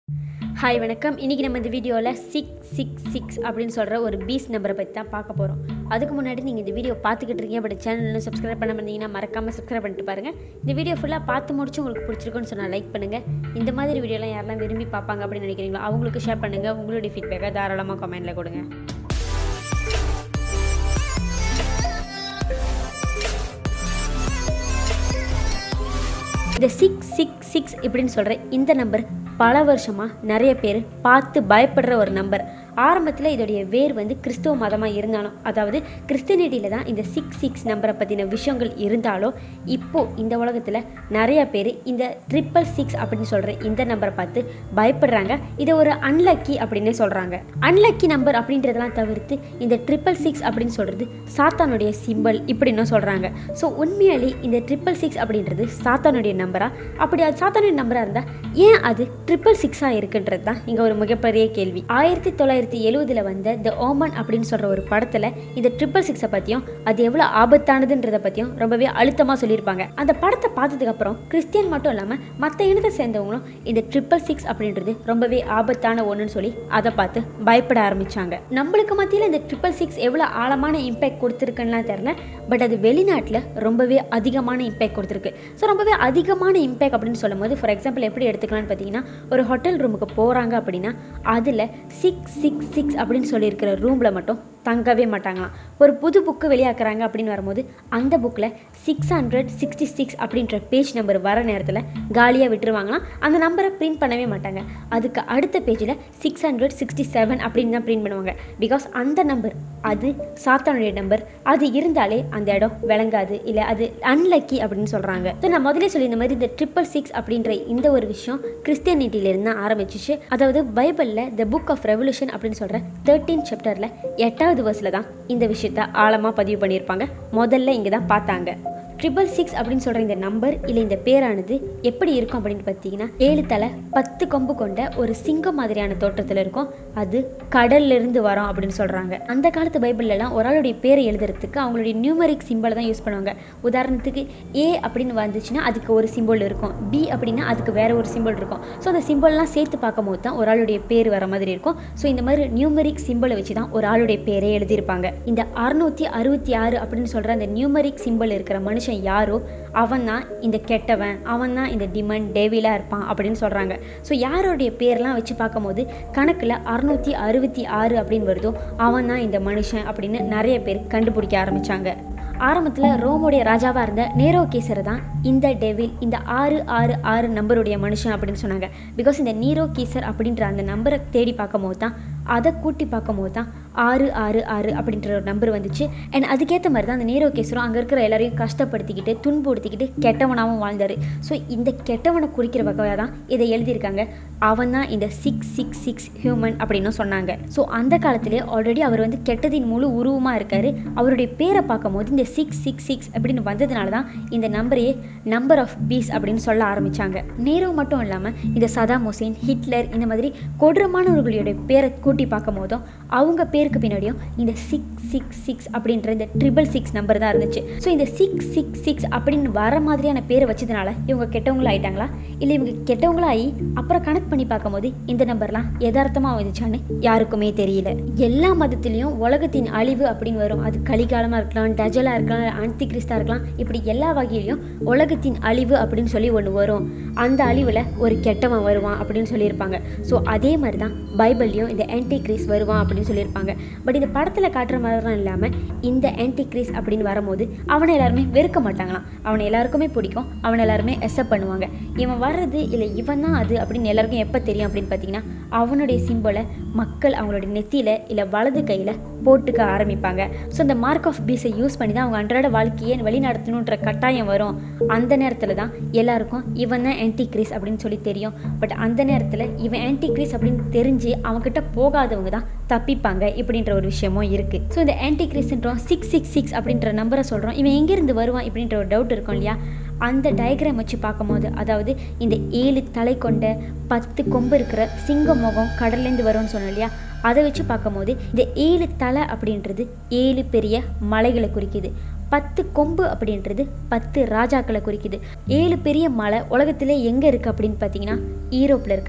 hi வணக்கம் இன்றைக்கி நம்ம இந்த வீடியோவில் சிக்ஸ் சிக்ஸ் சிக்ஸ் அப்படின்னு சொல்கிற ஒரு பீஸ் நம்பரை பற்றி தான் பார்க்க போகிறோம் அதுக்கு முன்னாடி நீங்கள் இந்த வீடியோ பார்த்துக்கிட்டு இருக்கீங்க பட் சேனல் சப்ஸ்கிரைப் பண்ண இருந்தீங்கன்னா மறக்காமல் சப்ஸ்கிரைப் பண்ணிட்டு பாருங்கள் இந்த வீடியோ ஃபுல்லாக பார்த்து முடிச்சு உங்களுக்கு பிடிச்சிருக்குன்னு சொன்னால் லைக் பண்ணுங்கள் இந்த மாதிரி வீடியோலாம் யாரெல்லாம் விரும்பி பார்ப்பாங்க அப்படின்னு நினைக்கிறீங்களோ அவங்களுக்கு ஷேர் பண்ணுங்கள் உங்களுடைய ஃபீட்பேக்கை தாராளமாக கமெண்ட்டில் கொடுங்க இந்த சிக்ஸ் சிக்ஸ் சிக்ஸ் இப்படின்னு சொல்கிற இந்த நம்பர் பல வருஷமாக நிறைய பேர் பார்த்து பயப்படுற ஒரு நம்பர் ஆரம்பத்தில் இதோடைய வேர் வந்து கிறிஸ்துவ மதமாக இருந்தாலும் அதாவது கிறிஸ்டியனிட்டியில் தான் இந்த சிக்ஸ் சிக்ஸ் நம்பரை பற்றின விஷயங்கள் இருந்தாலும் இப்போது இந்த உலகத்தில் நிறைய பேர் இந்த ட்ரிப்பிள் சிக்ஸ் அப்படின்னு சொல்கிற இந்த நம்பரை பார்த்து பயப்படுறாங்க இதை ஒரு அன்லக்கி அப்படின்னே சொல்கிறாங்க அன்லக்கி நம்பர் அப்படின்றதெல்லாம் தவிர்த்து இந்த ட்ரிப்பிள் சிக்ஸ் அப்படின்னு சொல்கிறது சாத்தானுடைய சிம்பல் இப்படின்னு சொல்கிறாங்க ஸோ உண்மையாலே இந்த ட்ரிப்பிள் சிக்ஸ் அப்படின்றது சாத்தானுடைய நம்பரா அப்படி அது சாத்தானுடைய நம்பராக இருந்தால் ஏன் அது ட்ரிப்பிள் சிக்ஸாக இருக்குன்றது தான் இங்கே ஒரு மிகப்பெரிய கேள்வி ஆயிரத்தி தொள்ளாயிரத்தி எழுவதில் வந்த த ஓமன் அப்படின்னு சொல்கிற ஒரு படத்தில் இந்த ட்ரிப்பிள் சிக்ஸை பற்றியும் அது எவ்வளோ ஆபத்தானதுன்றதை பற்றியும் ரொம்பவே அழுத்தமாக சொல்லியிருப்பாங்க அந்த படத்தை பார்த்ததுக்கப்புறம் கிறிஸ்டியன் மட்டும் இல்லாமல் மற்ற இனத்தை சேர்ந்தவங்களும் இந்த ட்ரிப்பிள் சிக்ஸ் அப்படின்றது ரொம்பவே ஆபத்தான ஒன்றுன்னு சொல்லி அதை பார்த்து பயப்பட ஆரம்பித்தாங்க நம்மளுக்கு மத்தியில் இந்த ட்ரிப்பிள் சிக்ஸ் எவ்வளோ ஆழமான இம்பேக்ட் கொடுத்துருக்குன்னுலாம் தெரில பட் அது வெளிநாட்டில் ரொம்பவே அதிகமான இம்பேக்ட் கொடுத்துருக்கு ஸோ ரொம்பவே அதிகமான இம்பேக்ட் அப்படின்னு சொல்லும்போது ஃபார் எக்ஸாம்பிள் எப்படி எடுத்துக்கலாம்னு பார்த்தீங்கன்னா ஒரு ஹோட்டல் ரூமுக்கு போகிறாங்க அப்படின்னா அதில் சிக்ஸ் சிக்ஸ் சிக்ஸ் அப்படின்னு சொல்லியிருக்கிற ரூமில் மட்டும் தங்கவே மாட்டாங்களாம் ஒரு புது புக்கு வெளியாக்குறாங்க அப்படின்னு வரும்போது அந்த புக்கில் சிக்ஸ் ஹண்ட்ரட் சிக்ஸ்டி சிக்ஸ் அப்படின்ற பேஜ் நம்பர் வர நேரத்தில் காலியாக விட்டுருவாங்களாம் அந்த நம்பரை பிரிண்ட் பண்ணவே மாட்டாங்க அதுக்கு அடுத்த பேஜில் சிக்ஸ் ஹண்ட்ரட் சிக்ஸ்டி செவன் அப்படின்னு தான் பிரிண்ட் பண்ணுவாங்க பிகாஸ் அந்த நம்பர் அது சாத்தானுடைய நம்பர் அது இருந்தாலே அந்த இடம் விளங்காது இல்லை அது அன்லக்கி அப்படின்னு சொல்கிறாங்க ஸோ நான் முதல்ல சொல்லி இந்த மாதிரி இந்த ட்ரிப்பிள் சிக்ஸ் அப்படின்ற இந்த ஒரு விஷயம் கிறிஸ்டியனிட்டியிலேருந்து தான் ஆரம்பிச்சிச்சு அதாவது பைபிளில் த புக் ஆஃப் ரெவல்யூஷன் அப்படின்னு சொல்கிற தேர்ட்டீன் சாப்டரில் எட்டாவது வருஷத்தில் தான் இந்த விஷயத்த ஆழமாக பதிவு பண்ணியிருப்பாங்க முதல்ல இங்கே தான் பார்த்தாங்க ட்ரிபிள் சிக்ஸ் அப்படின்னு சொல்கிற இந்த நம்பர் இல்லை இந்த பேரானது எப்படி இருக்கும் அப்படின்னு பார்த்தீங்கன்னா ஏழு தலை பத்து கொம்பு கொண்ட ஒரு சிங்கம் மாதிரியான தோற்றத்தில் இருக்கும் அது கடல்ல இருந்து வரோம் அப்படின்னு சொல்கிறாங்க அந்த காலத்து பைபிள்லலாம் ஒரு ஆளுடைய பேரை எழுதுறதுக்கு அவங்களுடைய நியூமரிக் சிம்பிளை தான் யூஸ் பண்ணுவாங்க உதாரணத்துக்கு ஏ அப்படின்னு வந்துச்சுன்னா அதுக்கு ஒரு சிம்பிள் இருக்கும் பி அப்படின்னா அதுக்கு வேற ஒரு சிம்பிள் இருக்கும் ஸோ அந்த சிம்பிள்லாம் சேர்த்து பார்க்கும்போது தான் ஒரு ஆளுடைய பேர் வர மாதிரி இருக்கும் ஸோ இந்த மாதிரி நியூமரிக் சிம்பிளை வச்சு தான் ஒரு ஆளுடைய பேரே எழுதியிருப்பாங்க இந்த அறுநூற்றி அறுபத்தி ஆறு அப்படின்னு சொல்கிற அந்த நியூமரிக் சிம்பிள் இருக்கிற மனுஷன் மனுஷன் யாரோ அவன் தான் இந்த கெட்டவன் அவன் தான் இந்த டிமன் டேவிலாக இருப்பான் அப்படின்னு சொல்கிறாங்க ஸோ யாரோடைய பேர்லாம் வச்சு பார்க்கும்போது கணக்கில் அறுநூற்றி அறுபத்தி ஆறு அப்படின்னு வருதோ அவன் தான் இந்த மனுஷன் அப்படின்னு நிறைய பேர் கண்டுபிடிக்க ஆரம்பித்தாங்க ஆரம்பத்தில் ரோமோடைய ராஜாவாக இருந்த நேரோ கேசர் தான் இந்த டெவில் இந்த ஆறு ஆறு ஆறு நம்பருடைய மனுஷன் அப்படின்னு சொன்னாங்க பிகாஸ் இந்த நீரோ கீசர் அப்படின்ற அந்த நம்பரை தேடி பார்க்கும்போது தான் அதை கூட்டி பார்க்கும்போது தான் ஆறு ஆறு ஆறு அப்படின்ற ஒரு நம்பர் வந்துச்சு அண்ட் அதுக்கேற்ற மாதிரி தான் அந்த நீரோ கேசரும் அங்கே இருக்கிற எல்லாரையும் கஷ்டப்படுத்திக்கிட்டு துன்புறுத்திக்கிட்டு கெட்டவனாகவும் வாழ்ந்தார் ஸோ இந்த கெட்டவனை குறிக்கிற வகையாக தான் இதை எழுதியிருக்காங்க அவன் தான் இந்த சிக்ஸ் சிக்ஸ் சிக்ஸ் ஹியூமன் அப்படின்னு சொன்னாங்க ஸோ அந்த காலத்திலே ஆல்ரெடி அவர் வந்து கெட்டதின் முழு உருவமாக இருக்கார் அவருடைய பேரை பார்க்கும்போது இந்த சிக்ஸ் சிக்ஸ் சிக்ஸ் அப்படின்னு வந்ததுனால தான் இந்த நம்பரையே நம்பர் ஆஃப் பீஸ் அப்படின்னு சொல்ல ஆரம்பித்தாங்க நேரு மட்டும் இல்லாமல் இந்த சதாம் ஹுசேன் ஹிட்லர் இந்த மாதிரி கொடூரமானவர்களுடைய பேரை கூட்டி பார்க்கும் போதும் அவங்க பேருக்கு பின்னாடியும் இந்த சிக்ஸ் சிக்ஸ் சிக்ஸ் அப்படின்ற இந்த ட்ரிபிள் சிக்ஸ் நம்பர் தான் இருந்துச்சு ஸோ இந்த சிக்ஸ் சிக்ஸ் சிக்ஸ் அப்படின்னு வர மாதிரியான பேரை வச்சதுனால இவங்க கெட்டவங்களா ஆயிட்டாங்களா இல்லை இவங்க கெட்டவங்களாகி அப்புறம் கனெக்ட் பண்ணி பார்க்கும்போது இந்த நம்பர்லாம் யதார்த்தமாக வந்துச்சான்னு யாருக்குமே தெரியல எல்லா மதத்துலேயும் உலகத்தின் அழிவு அப்படின்னு வரும் அது கலிகாலமாக இருக்கலாம் டஜலாக இருக்கலாம் அந்தி கிறிஸ்தா இருக்கலாம் இப்படி எல்லா வகையிலையும் உலகத்தின் அழிவு அப்படின்னு சொல்லி ஒன்று வரும் அந்த அழிவில் ஒரு கெட்டவன் வருவான் அப்படின்னு சொல்லியிருப்பாங்க ஸோ அதே மாதிரி தான் பைபிள்லையும் இந்த ஆன்டி கிரீஸ் வருவான் அப்படின்னு சொல்லியிருப்பாங்க பட் இந்த படத்தில் காட்டுற மாதிரிலாம் இல்லாமல் இந்த ஆன்டி கிரீஸ் அப்படின்னு வரும்போது அவனை எல்லாருமே வெறுக்க மாட்டாங்களாம் அவனை எல்லாருக்குமே பிடிக்கும் அவனை எல்லாருமே எக்ஸப்ட் பண்ணுவாங்க இவன் வர்றது இல்லை இவன் தான் அது அப்படின்னு எல்லாருக்கும் எப்போ தெரியும் அப்படின்னு பார்த்தீங்கன்னா அவனுடைய சிம்பிளை மக்கள் அவங்களுடைய நெத்தியில் இல்லை வலது கையில் போட்டுக்க ஆரம்பிப்பாங்க ஸோ இந்த மார்க் ஆஃப் பீஸை யூஸ் பண்ணி தான் அவங்க அன்றாட வாழ்க்கையை வழிநடத்தணுன்ற கட்டாயம் வரும் அந்த நேரத்தில் தான் எல்லாருக்கும் இவன் தான் ஆன்டி கிரீஸ் அப்படின்னு சொல்லி தெரியும் பட் அந்த நேரத்தில் இவன் ஆன்டி கிரீஸ் அப்படின்னு தெரிஞ்சு அவங்ககிட்ட போகாதவங்க தான் தப்பிப்பாங்க இப்படின்ற ஒரு விஷயமும் இருக்குது ஸோ இந்த ஆன்டி கிரீஸ்ன்றோம் சிக்ஸ் சிக்ஸ் சிக்ஸ் அப்படின்ற நம்பரை சொல்கிறோம் இவன் எங்கேருந்து வருவான் இப்படின்ற ஒரு டவுட் இருக்கும் இல்லையா அந்த டயக்ராம் வச்சு பார்க்கும்போது அதாவது இந்த ஏழு தலை கொண்ட பத்து கொம்பு இருக்கிற சிங்க முகம் கடல்லேருந்து வரும்னு சொன்னோம் இல்லையா அதை வச்சு பார்க்கும்போது இந்த ஏழு தலை அப்படின்றது ஏழு பெரிய மலைகளை குறிக்குது பத்து கொம்பு அப்படின்றது பத்து ராஜாக்களை குறிக்குது ஏழு பெரிய மலை உலகத்திலே எங்கே இருக்குது அப்படின்னு பார்த்தீங்கன்னா ஈரோப்பில் இருக்கிற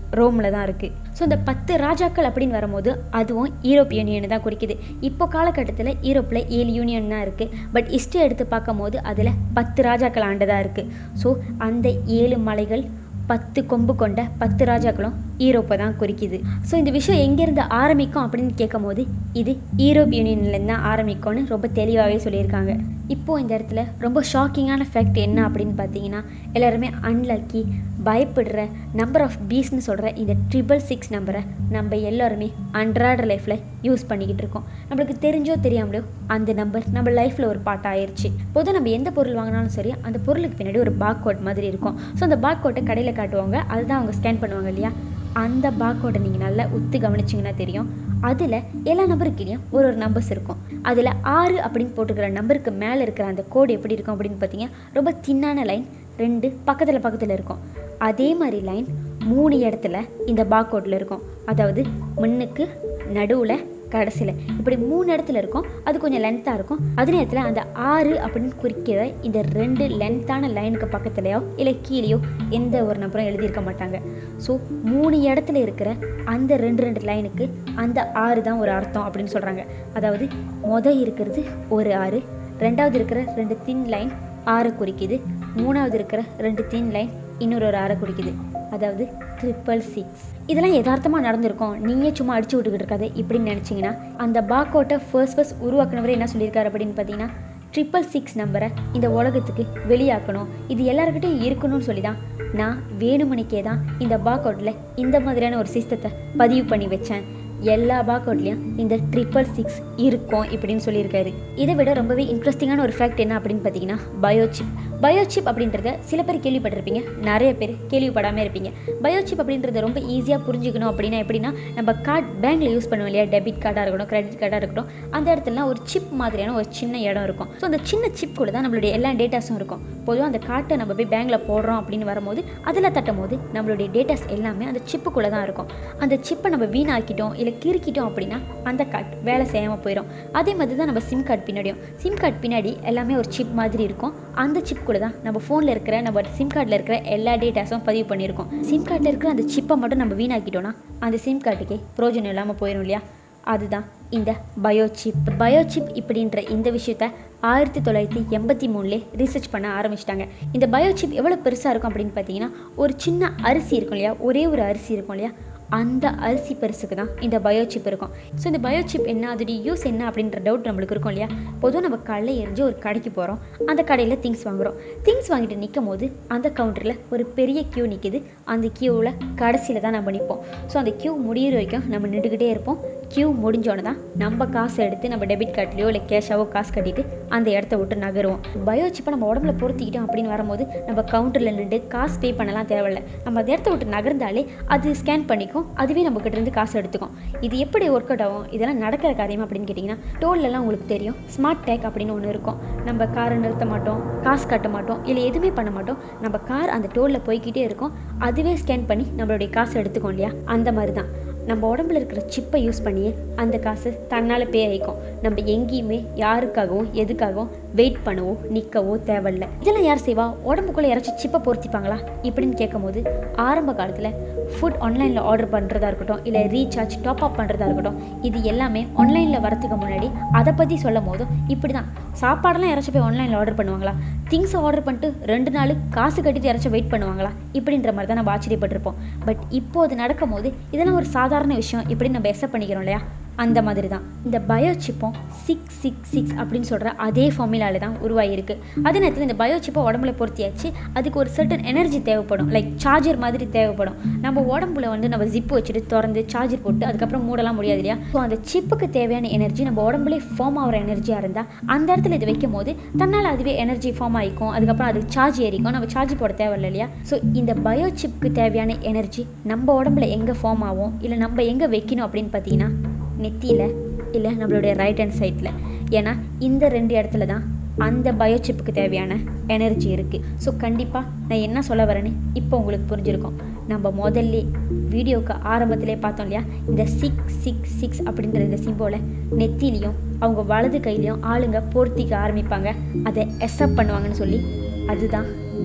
ரோமில் தான் இருக்குது ஸோ இந்த பத்து ராஜாக்கள் அப்படின்னு வரும்போது அதுவும் யூரோப் யூனியன் தான் குறிக்குது இப்போ காலகட்டத்தில் யூரோப்பில் ஏழு யூனியன் தான் இருக்குது பட் ஹிஸ்ட்ரி எடுத்து பார்க்கும்போது அதில் பத்து ராஜாக்கள் ஆண்டதாக இருக்குது ஸோ அந்த ஏழு மலைகள் பத்து கொம்பு கொண்ட பத்து ராஜாக்களும் ஈரோப்பை தான் குறிக்குது ஸோ இந்த விஷயம் எங்கேருந்து ஆரம்பிக்கும் அப்படின்னு கேட்கும்போது இது ஈரோப் யூனியன்லேருந்து தான் ஆரம்பிக்கும்னு ரொம்ப தெளிவாகவே சொல்லியிருக்காங்க இப்போது இந்த இடத்துல ரொம்ப ஷாக்கிங்கான ஃபேக்ட் என்ன அப்படின்னு பார்த்தீங்கன்னா எல்லாருமே அன்லக்கி பயப்படுற நம்பர் ஆஃப் பீஸ்னு சொல்கிற இந்த ட்ரிபிள் சிக்ஸ் நம்பரை நம்ம எல்லாருமே அன்றாட லைஃப்பில் யூஸ் பண்ணிக்கிட்டு இருக்கோம் நம்மளுக்கு தெரிஞ்சோ தெரியாமலையோ அந்த நம்பர் நம்ம லைஃப்பில் ஒரு பாட்டு ஆயிடுச்சு பொதுவாக நம்ம எந்த பொருள் வாங்கினாலும் சரி அந்த பொருளுக்கு பின்னாடி ஒரு பாக் கோட் மாதிரி இருக்கும் ஸோ அந்த பாக் கோட்டை கடையில் காட்டுவாங்க அதுதான் அவங்க ஸ்கேன் பண்ணுவாங்க இல்லையா அந்த பாக் கோட்டை நீங்கள் நல்லா உத்து கவனிச்சிங்கன்னா தெரியும் அதில் எல்லா நம்பருக்குலேயும் ஒரு ஒரு நம்பர்ஸ் இருக்கும் அதில் ஆறு அப்படின்னு போட்டுக்கிற நம்பருக்கு மேலே இருக்கிற அந்த கோடு எப்படி இருக்கும் அப்படின்னு பார்த்தீங்கன்னா ரொம்ப தின்னான லைன் ரெண்டு பக்கத்தில் பக்கத்தில் இருக்கும் அதே மாதிரி லைன் மூணு இடத்துல இந்த பாக்கோட்டில் இருக்கும் அதாவது முன்னுக்கு நடுவில் கடைசியில் இப்படி மூணு இடத்துல இருக்கும் அது கொஞ்சம் லென்த்தாக இருக்கும் அதே நேரத்தில் அந்த ஆறு அப்படின்னு குறிக்கிற இந்த ரெண்டு லென்த்தான லைனுக்கு பக்கத்துலையோ இல்லை கீழேயோ எந்த ஒரு நம்பரும் எழுதியிருக்க மாட்டாங்க ஸோ மூணு இடத்துல இருக்கிற அந்த ரெண்டு ரெண்டு லைனுக்கு அந்த ஆறு தான் ஒரு அர்த்தம் அப்படின்னு சொல்கிறாங்க அதாவது மொதல் இருக்கிறது ஒரு ஆறு ரெண்டாவது இருக்கிற ரெண்டு தின் லைன் ஆறை குறிக்குது மூணாவது இருக்கிற ரெண்டு தின் லைன் இன்னொரு ஒரு ஆறை குறிக்குது அதாவது ட்ரிபிள் சிக்ஸ் இதெல்லாம் யதார்த்தமாக நடந்திருக்கும் நீங்கள் சும்மா அடிச்சு விட்டுக்கிட்டு இருக்காது இப்படின்னு நினச்சிங்கன்னா அந்த பாக்கோட்டை ஃபர்ஸ்ட் ஃபர்ஸ்ட் உருவாக்குனவர் என்ன சொல்லியிருக்காரு அப்படின்னு பார்த்தீங்கன்னா ட்ரிபிள் சிக்ஸ் நம்பரை இந்த உலகத்துக்கு வெளியாக்கணும் இது எல்லாருக்கிட்டையும் இருக்கணும்னு சொல்லி தான் நான் வேணுமணிக்கே தான் இந்த பாக்கோட்டில் இந்த மாதிரியான ஒரு சிஸ்டத்தை பதிவு பண்ணி வச்சேன் எல்லா பாக்கோட்லேயும் இந்த ட்ரிபிள் சிக்ஸ் இருக்கும் இப்படின்னு சொல்லியிருக்காரு இதை விட ரொம்பவே இன்ட்ரெஸ்டிங்கான ஒரு ஃபேக்ட் என்ன அப்படின்னு பார்த்தீங்கன்னா பயோசிப் பயோசிப் அப்படின்றத சில பேர் கேள்விப்பட்டிருப்பீங்க நிறைய பேர் கேள்விப்படாமல் இருப்பீங்க பயோசிப் அப்படின்றத ரொம்ப ஈஸியாக புரிஞ்சுக்கணும் அப்படின்னா எப்படின்னா நம்ம கார்டு பேங்க்கில் யூஸ் பண்ணுவோம் இல்லையா டெபிட் கார்டாக இருக்கட்டும் கிரெடிட் கார்டாக இருக்கட்டும் அந்த இடத்துலலாம் ஒரு சிப் மாதிரியான ஒரு சின்ன இடம் இருக்கும் ஸோ அந்த சின்ன சிப் கூட தான் நம்மளுடைய எல்லா டேட்டாஸும் இருக்கும் பொதுவாக அந்த கார்ட்டை நம்ம போய் பேங்க்கில் போடுறோம் அப்படின்னு வரும்போது அதில் தட்டும் போது நம்மளுடைய டேட்டாஸ் எல்லாமே அந்த சிப்புக்குள்ளே தான் இருக்கும் அந்த சிப்பை நம்ம வீணாக்கிட்டோம் இல்லை கிறுக்கிட்டோம் அப்படின்னா அந்த கார்டு வேலை செய்யாமல் போயிடும் அதே மாதிரி தான் நம்ம சிம் கார்டு பின்னாடியும் சிம் கார்டு பின்னாடி எல்லாமே ஒரு சிப் மாதிரி இருக்கும் அந்த சிப் கூட தான் நம்ம ஃபோனில் இருக்கிற நம்ம சிம் கார்டில் இருக்கிற எல்லா டேட்டாஸும் பதிவு பண்ணியிருக்கோம் சிம் கார்டில் இருக்கிற அந்த சிப்பை மட்டும் நம்ம வீணாக்கிட்டோம்னா அந்த சிம் கார்டுக்கே பிரோஜனம் இல்லாமல் போயிடும் இல்லையா அதுதான் இந்த பயோசிப் பயோசிப் இப்படின்ற இந்த விஷயத்த ஆயிரத்தி தொள்ளாயிரத்தி எண்பத்தி மூணுலே ரிசர்ச் பண்ண ஆரம்பிச்சிட்டாங்க இந்த பயோசிப் எவ்வளோ பெருசாக இருக்கும் அப்படின்னு பார்த்தீங்கன்னா ஒரு சின்ன அரிசி இருக்கும் இல்லையா ஒரே ஒரு அரிசி இருக்கும் இல்லையா அந்த அரிசி பெருசுக்கு தான் இந்த பயோசிப் இருக்கும் ஸோ இந்த பயோசிப் என்ன அதோடைய யூஸ் என்ன அப்படின்ற டவுட் நம்மளுக்கு இருக்கும் இல்லையா பொதுவாக நம்ம காலையில் எரிஞ்சு ஒரு கடைக்கு போகிறோம் அந்த கடையில் திங்ஸ் வாங்குகிறோம் திங்ஸ் வாங்கிட்டு நிற்கும் போது அந்த கவுண்டரில் ஒரு பெரிய க்யூ நிற்கிது அந்த க்யூவில் கடைசியில் தான் நம்ம நிற்போம் ஸோ அந்த க்யூ முடியிற வரைக்கும் நம்ம நின்றுக்கிட்டே இருப்போம் க்யூ முடிஞ்சோடனே தான் நம்ம காசை எடுத்து நம்ம டெபிட் கார்ட்லேயோ இல்லை கேஷாவோ காசு கட்டிட்டு அந்த இடத்த விட்டு நகருவோம் பயோசிப்பை நம்ம உடம்புல பொருத்திக்கிட்டோம் அப்படின்னு வரும்போது நம்ம கவுண்டரில் நின்று காசு பே பண்ணலாம் தேவையில்ல நம்ம அந்த இடத்த விட்டு நகர்ந்தாலே அது ஸ்கேன் பண்ணிக்கும் அதுவே நம்ம கிட்ட இருந்து காசு எடுத்துக்கும் இது எப்படி ஒர்க் அவுட் ஆகும் இதெல்லாம் நடக்கிற காரியம் அப்படின்னு கேட்டிங்கன்னா டோல்லலாம் உங்களுக்கு தெரியும் ஸ்மார்ட் டேக் அப்படின்னு ஒன்று இருக்கும் நம்ம காரை நிறுத்த மாட்டோம் காசு கட்ட மாட்டோம் இல்லை எதுவுமே பண்ண மாட்டோம் நம்ம கார் அந்த டோலில் போய்க்கிட்டே இருக்கும் அதுவே ஸ்கேன் பண்ணி நம்மளுடைய காசு எடுத்துக்கும் இல்லையா அந்த மாதிரி தான் நம்ம உடம்புல இருக்கிற சிப்பை யூஸ் பண்ணியே அந்த காசு தன்னால் பே ஆகிக்கும் நம்ம எங்கேயுமே யாருக்காகவும் எதுக்காகவும் வெயிட் பண்ணவோ நிற்கவோ தேவையில்ல இதெல்லாம் யார் செய்வா உடம்புக்குள்ளே யாராச்சும் சிப்பை பொருத்திப்பாங்களா இப்படின்னு கேட்கும்போது ஆரம்ப காலத்தில் ஃபுட் ஆன்லைனில் ஆர்டர் பண்ணுறதா இருக்கட்டும் இல்லை ரீசார்ஜ் டாப் அப் பண்ணுறதா இருக்கட்டும் இது எல்லாமே ஆன்லைனில் வரதுக்கு முன்னாடி அதை பற்றி சொல்லும் போதும் இப்படி தான் சாப்பாடெல்லாம் யாராச்சும் போய் ஆன்லைனில் ஆர்டர் பண்ணுவாங்களா திங்ஸை ஆர்டர் பண்ணிட்டு ரெண்டு நாள் காசு கட்டிட்டு யாராச்சும் வெயிட் பண்ணுவாங்களா இப்படின்ற மாதிரி தான் நம்ம ஆச்சரியப்பட்டிருப்போம் பட் இப்போ அது நடக்கும் போது இதெல்லாம் ஒரு சாதாரண விஷயம் இப்படி நம்ம எக்ஸப்ட் பண்ணிக்கிறோம் இல்லையா அந்த மாதிரி தான் இந்த பயோசிப்பும் சிக்ஸ் சிக்ஸ் சிக்ஸ் அப்படின்னு சொல்கிற அதே ஃபார்முலாவில் தான் உருவாகிருக்கு அதே நேரத்தில் இந்த பயோசிப்பை உடம்புல பொருத்தியாச்சு அதுக்கு ஒரு சர்டன் எனர்ஜி தேவைப்படும் லைக் சார்ஜர் மாதிரி தேவைப்படும் நம்ம உடம்புல வந்து நம்ம ஜிப்பு வச்சுட்டு திறந்து சார்ஜர் போட்டு அதுக்கப்புறம் மூடலாம் முடியாது இல்லையா ஸோ அந்த சிப்புக்கு தேவையான எனர்ஜி நம்ம உடம்புலே ஃபார்ம் ஆகிற எனர்ஜியாக இருந்தால் அந்த இடத்துல இது வைக்கும் போது தன்னால் அதுவே எனர்ஜி ஃபார்ம் ஆகிக்கும் அதுக்கப்புறம் அதுக்கு சார்ஜ் ஏறிக்கும் நம்ம சார்ஜ் போட தேவையில்ல இல்லையா ஸோ இந்த பயோசிப்புக்கு தேவையான எனர்ஜி நம்ம உடம்புல எங்கே ஃபார்ம் ஆகும் இல்லை நம்ம எங்கே வைக்கணும் அப்படின்னு பார்த்தீங்கன்னா நெத்தியில் இல்லை நம்மளுடைய ரைட் ஹேண்ட் சைடில் ஏன்னா இந்த ரெண்டு இடத்துல தான் அந்த பயோசிப்புக்கு தேவையான எனர்ஜி இருக்குது ஸோ கண்டிப்பாக நான் என்ன சொல்ல வரேன்னு இப்போ உங்களுக்கு புரிஞ்சிருக்கும் நம்ம முதல்ல வீடியோக்கு ஆரம்பத்திலே பார்த்தோம் இல்லையா இந்த சிக்ஸ் சிக்ஸ் சிக்ஸ் அப்படின்ற இந்த சிம்போலை நெத்திலையும் அவங்க வலது கையிலையும் ஆளுங்க பொருத்திக்க ஆரம்பிப்பாங்க அதை எஸ்அப் பண்ணுவாங்கன்னு சொல்லி அதுதான்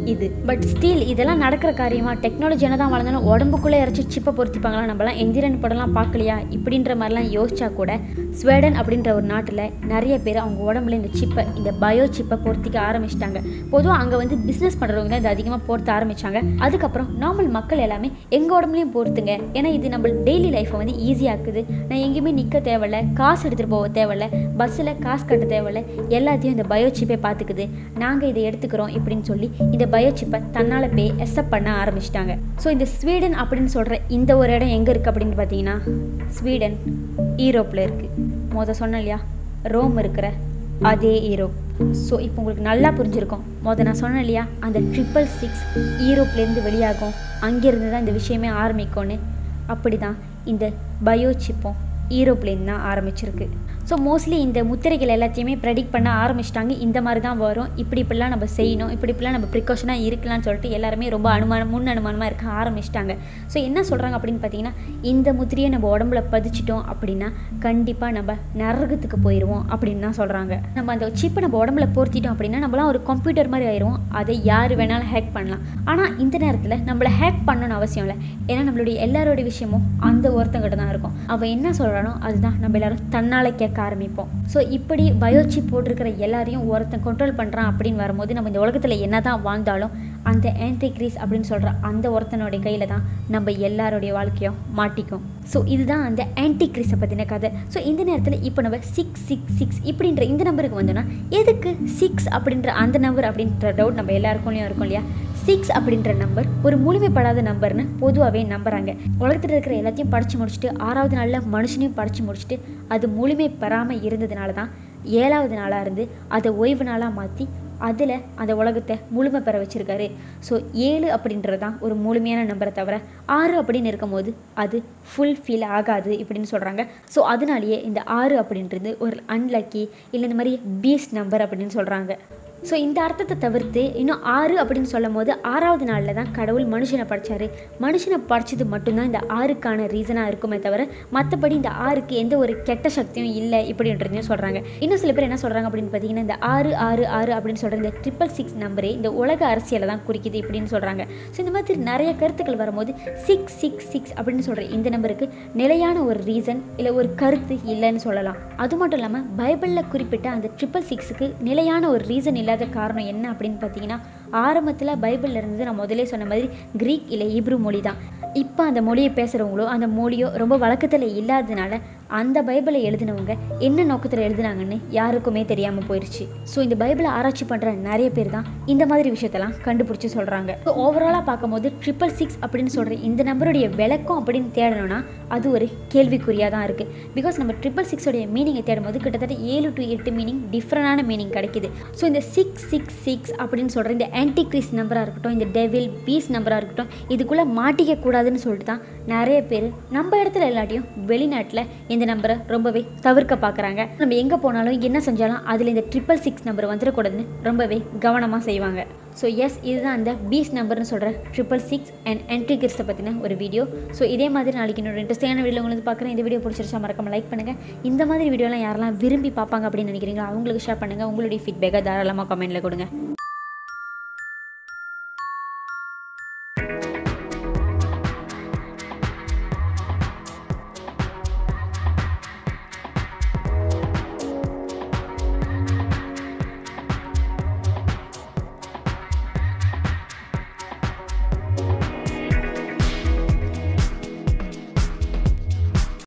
இது பட் ஸ்டில் இதெல்லாம் நடக்கிற காரியமா டெக்னாலஜி என்ன தான் வளர்ந்தாலும் உடம்புக்குள்ளே இறச்சி சிப்பை பொருத்திப்பாங்களா நம்மலாம் எந்திரன் படம்லாம் பார்க்கலையா இப்படின்ற மாதிரிலாம் யோசிச்சா கூட ஸ்வீடன் அப்படின்ற ஒரு நாட்டில் நிறைய பேர் அவங்க உடம்புல இந்த சிப்பை இந்த பயோ சிப்பை பொருத்திக்க ஆரம்பிச்சிட்டாங்க பொதுவாக அங்கே வந்து பிஸ்னஸ் பண்ணுறவங்க தான் இது அதிகமாக பொருத்த ஆரம்பிச்சாங்க அதுக்கப்புறம் நார்மல் மக்கள் எல்லாமே எங்கள் உடம்புலையும் பொறுத்துங்க ஏன்னா இது நம்ம டெய்லி லைஃப்பை வந்து ஈஸியாக்குது நான் எங்கேயுமே நிற்க தேவையில்ல காசு எடுத்துகிட்டு போக தேவையில்ல பஸ்ஸில் காசு கட்ட தேவையில்ல எல்லாத்தையும் இந்த பயோ சிப்பை பார்த்துக்குது நாங்கள் இதை எடுத்துக்கிறோம் இப்படின்னு சொல்லி இந்த பயோ சிப்பை தன்னால் பே எஸ்அப் பண்ண ஆரம்பிச்சிட்டாங்க ஸோ இந்த ஸ்வீடன் அப்படின்னு சொல்கிற இந்த ஒரு இடம் எங்கே இருக்குது அப்படின்னு பார்த்தீங்கன்னா ஸ்வீடன் ஈரோப்பில் இருக்குது மொதல் சொன்னேன் இல்லையா ரோம் இருக்கிற அதே ஈரோப் ஸோ இப்போ உங்களுக்கு நல்லா புரிஞ்சிருக்கும் மொதல் நான் சொன்னேன் இல்லையா அந்த ட்ரிபிள் சிக்ஸ் ஈரோப்லேருந்து வெளியாகும் அங்கேருந்து தான் இந்த விஷயமே ஆரம்பிக்கும்னு அப்படி தான் இந்த பயோ சிப்பும் ஈரோப்லேருந்து தான் ஆரம்பிச்சிருக்கு ஸோ மோஸ்ட்லி இந்த முத்திரைகள் எல்லாத்தையுமே ப்ரெடிக்ட் பண்ண ஆரம்பிச்சிட்டாங்க இந்த மாதிரி தான் வரும் இப்படி இப்படிலாம் நம்ம செய்யணும் இப்படி இப்படிலாம் நம்ம ப்ரிகாஷனாக இருக்கலாம்னு சொல்லிட்டு எல்லாருமே ரொம்ப அனுமானம் முன் அனுமானமாக இருக்க ஆரம்பிச்சிட்டாங்க ஸோ என்ன சொல்கிறாங்க அப்படின்னு பார்த்தீங்கன்னா இந்த முத்திரையை நம்ம உடம்புல பதிச்சிட்டோம் அப்படின்னா கண்டிப்பாக நம்ம நரகத்துக்கு போயிடுவோம் அப்படின்னு தான் சொல்கிறாங்க நம்ம அந்த சிப்பை நம்ம உடம்புல பொருத்திட்டோம் அப்படின்னா நம்மளாம் ஒரு கம்ப்யூட்டர் மாதிரி ஆயிடுவோம் அதை யார் வேணாலும் ஹேக் பண்ணலாம் ஆனால் இந்த நேரத்தில் நம்மளை ஹேக் பண்ணணும்னு அவசியம் இல்லை ஏன்னா நம்மளுடைய எல்லாரோட விஷயமும் அந்த ஒருத்தங்கிட்ட தான் இருக்கும் அவன் என்ன சொல்கிறானோ அதுதான் நம்ம எல்லாரும் தன்னால் கேட்க ஆரம்பிப்போம் ஸோ இப்படி பயோசிப் போட்டிருக்கிற எல்லாரையும் ஒருத்தன் கண்ட்ரோல் பண்ணுறான் அப்படின்னு வரும்போது நம்ம இந்த உலகத்தில் என்ன தான் வாழ்ந்தாலும் அந்த ஆன்டிக்ரீஸ் அப்படின்னு சொல்கிற அந்த ஒருத்தனுடைய கையில் தான் நம்ம எல்லாருடைய வாழ்க்கையும் மாட்டிக்கும் ஸோ இதுதான் அந்த ஆன்டிக்ரீஸை பற்றின கதை ஸோ இந்த நேரத்தில் இப்போ நம்ம சிக்ஸ் சிக்ஸ் சிக்ஸ் இப்படின்ற இந்த நம்பருக்கு வந்தோன்னா எதுக்கு சிக்ஸ் அப்படின்ற அந்த நம்பர் அப்படின்ற டவுட் நம்ம எல்லாருக்கும்லையும் இருக்கும் இல்லையா சிக்ஸ் அப்படின்ற நம்பர் ஒரு முழுமைப்படாத நம்பர்னு பொதுவாகவே நம்புறாங்க உலகத்தில் இருக்கிற எல்லாத்தையும் படித்து முடிச்சுட்டு ஆறாவது நாளில் மனுஷனையும் படித்து முடிச்சுட்டு அது முழுமை பெறாமல் இருந்ததுனால தான் ஏழாவது நாளாக இருந்து அதை ஓய்வு நாளாக மாற்றி அதில் அந்த உலகத்தை முழுமை பெற வச்சுருக்காரு ஸோ ஏழு அப்படின்றது தான் ஒரு முழுமையான நம்பரை தவிர ஆறு அப்படின்னு இருக்கும்போது அது ஃபுல் ஃபில் ஆகாது இப்படின்னு சொல்கிறாங்க ஸோ அதனாலேயே இந்த ஆறு அப்படின்றது ஒரு அன்லக்கி இல்லை இந்த மாதிரி பீஸ் நம்பர் அப்படின்னு சொல்கிறாங்க ஸோ இந்த அர்த்தத்தை தவிர்த்து இன்னும் ஆறு அப்படின்னு சொல்லும் போது ஆறாவது நாளில் தான் கடவுள் மனுஷனை படைச்சாரு மனுஷனை படைச்சது மட்டும்தான் இந்த ஆறுக்கான ரீசனாக இருக்குமே தவிர மற்றபடி இந்த ஆறுக்கு எந்த ஒரு கெட்ட சக்தியும் இல்லை இப்படின்றதையும் சொல்கிறாங்க இன்னும் சில பேர் என்ன சொல்கிறாங்க அப்படின்னு பார்த்தீங்கன்னா இந்த ஆறு ஆறு ஆறு அப்படின்னு சொல்கிற இந்த ட்ரிபிள் சிக்ஸ் நம்பரே இந்த உலக அரசியலை தான் குறிக்குது இப்படின்னு சொல்கிறாங்க ஸோ இந்த மாதிரி நிறைய கருத்துக்கள் வரும்போது சிக்ஸ் சிக்ஸ் சிக்ஸ் அப்படின்னு சொல்கிற இந்த நம்பருக்கு நிலையான ஒரு ரீசன் இல்லை ஒரு கருத்து இல்லைன்னு சொல்லலாம் அது மட்டும் இல்லாமல் பைபிளில் குறிப்பிட்ட அந்த ட்ரிபிள் சிக்ஸுக்கு நிலையான ஒரு ரீசன் இல்லாத காரணம் என்ன அப்படின்னு பார்த்தீங்கன்னா ஆரம்பத்தில் பைபிளில் இருந்து நான் முதலே சொன்ன மாதிரி கிரீக் இல்லை ஈப்ரு மொழி தான் இப்போ அந்த மொழியை பேசுகிறவங்களோ அந்த மொழியோ ரொம்ப வழக்கத்தில் இல்லாததுனால அந்த பைபிளை எழுதினவங்க என்ன நோக்கத்தில் எழுதினாங்கன்னு யாருக்குமே தெரியாமல் போயிடுச்சு ஸோ இந்த பைபிளை ஆராய்ச்சி பண்ணுற நிறைய பேர் தான் இந்த மாதிரி விஷயத்தெல்லாம் கண்டுபிடிச்சி சொல்கிறாங்க ஸோ ஓவராலாக பார்க்கும்போது ட்ரிபிள் சிக்ஸ் அப்படின்னு சொல்கிற இந்த நம்பருடைய விளக்கம் அப்படின்னு தேடணும்னா அது ஒரு கேள்விக்குறியாக தான் இருக்குது பிகாஸ் நம்ம ட்ரிபிள் சிக்ஸோடைய மீனிங்கை தேடும்போது கிட்டத்தட்ட ஏழு டு எட்டு மீனிங் டிஃப்ரெண்டான மீனிங் கிடைக்குது ஸோ இந்த சிக்ஸ் சிக்ஸ் சிக்ஸ் அப்படின்னு சொல்கிற இந்த ஆன்டிக்ரிஸ் நம்பராக இருக்கட்டும் இந்த டெவில் பீஸ் நம்பராக இருக்கட்டும் இதுக்குள்ளே மாட்டிக்க கூடாதுன்னு சொல்லிட்டு தான் நிறைய பேர் நம்ம இடத்துல இல்லாட்டியும் வெளிநாட்டில் இந்த நம்பரை ரொம்பவே தவிர்க்க பார்க்குறாங்க நம்ம எங்கே போனாலும் என்ன செஞ்சாலும் அதில் இந்த ட்ரிபிள் சிக்ஸ் நம்பர் வந்துடக்கூடாதுன்னு ரொம்பவே கவனமாக செய்வாங்க ஸோ எஸ் இதுதான் அந்த பீஸ் நம்பர்னு சொல்கிற ட்ரிபிள் சிக்ஸ் அண்ட் ஆன்டிகிரிஸ்ட்டை பற்றின ஒரு வீடியோ ஸோ இதே மாதிரி நாளைக்கு இன்னொரு இன்ட்ரெஸ்டிங்கான வீடியோ உங்களுக்கு பார்க்குறேன் இந்த வீடியோ பிடிச்சிருச்சா மறக்காம லைக் பண்ணுங்கள் இந்த மாதிரி வீடியோலாம் யாரெல்லாம் விரும்பி பார்ப்பாங்க அப்படின்னு நினைக்கிறீங்களோ அவங்களுக்கு ஷேர் பண்ணுங்கள் உங்களுடைய ஃபீட்பேக்கை தாராளமாக கமெண்ட்டில் கொடுங்க